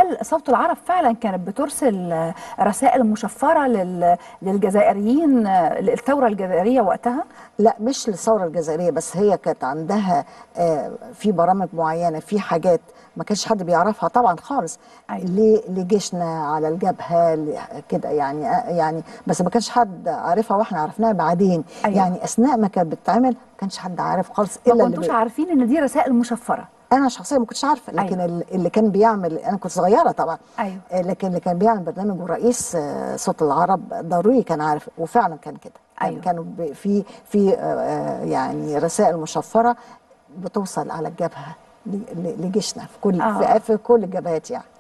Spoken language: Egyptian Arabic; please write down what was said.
هل صوت العرب فعلا كانت بترسل آه، رسائل مشفره لل- للجزائريين آه، للثوره الجزائريه وقتها لا مش للثوره الجزائريه بس هي كانت عندها آه، في برامج معينه في حاجات ما كانش حد بيعرفها طبعا خالص أيوة. ل- لجيشنا على الجبهه ل- كده يعني آه، يعني بس ما كانش حد عارفها واحنا عرفناها بعدين أيوة. يعني اثناء ما كانت بتتعمل ما كانش حد عارف خالص ما الا اللي كنتوش بي- عارفين ان دي رسائل مشفره انا شخصيا ما كنتش عارفه لكن أيوة. أيوة. اللي كان بيعمل انا كنت صغيره طبعا أيوة. آه، لكن اللي كان بيعمل برنامج والرئيس آه، صوت العرب ضروري كان عارف وفعلا كان كده كان أيوة. كانوا ب- في في آه، آه، يعني رسائل مشفره بتوصل على الجبهه ل- ل- لجيشنا في كل آه. في, في كل الجبهات يعني